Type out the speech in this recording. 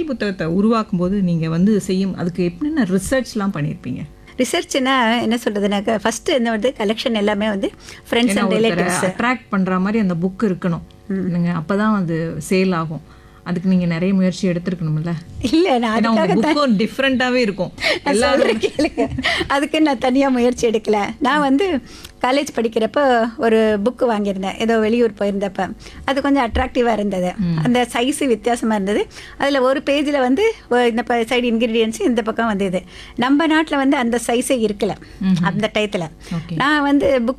புத்தகத்தை உருவாக்கும் போது நீங்கள் வந்து செய்யும் அதுக்கு எப்படின்னா ரிசர்ச்லாம் பண்ணியிருப்பீங்க ரிசர்ச்னா என்ன சொல்றதுனாக்கா ஃபர்ஸ்ட் என்ன வந்து கலெக்ஷன் எல்லாமே வந்து ஃப்ரெண்ட்ஸ் அண்ட் ரிலேட்டிவ்ஸ் அட்ராக்ட் பண்ணுற மாதிரி அந்த புக் இருக்கணும் நீங்கள் அப்போ தான் அது சேல் ஆகும் அதுக்கு நீங்கள் நிறைய முயற்சி எடுத்திருக்கணும்ல இல்ல நான் ஏன்னா உங்கள் புக்கும் டிஃப்ரெண்ட்டாகவே இருக்கும் நான் சொல்றேன் கேளுங்க. அதுக்கு நான் தனியா முயற்சி எடுக்கல நான் வந்து காலேஜ் படிக்கிறப்ப ஒரு புக் வாங்கியிருந்தேன் ஏதோ வெளியூர் போயிருந்தப்ப அது கொஞ்சம் அட்ராக்டிவாக இருந்தது அந்த சைஸ் வித்தியாசமாக இருந்தது அதில் ஒரு பேஜில் வந்து ஒ- இந்த சைடு இன்க்ரீடியன்ஸ் இந்த பக்கம் வந்தது நம்ம நாட்டில் வந்து அந்த சைஸே இருக்கல அந்த டயத்தில் Okay. நான் வந்து புக்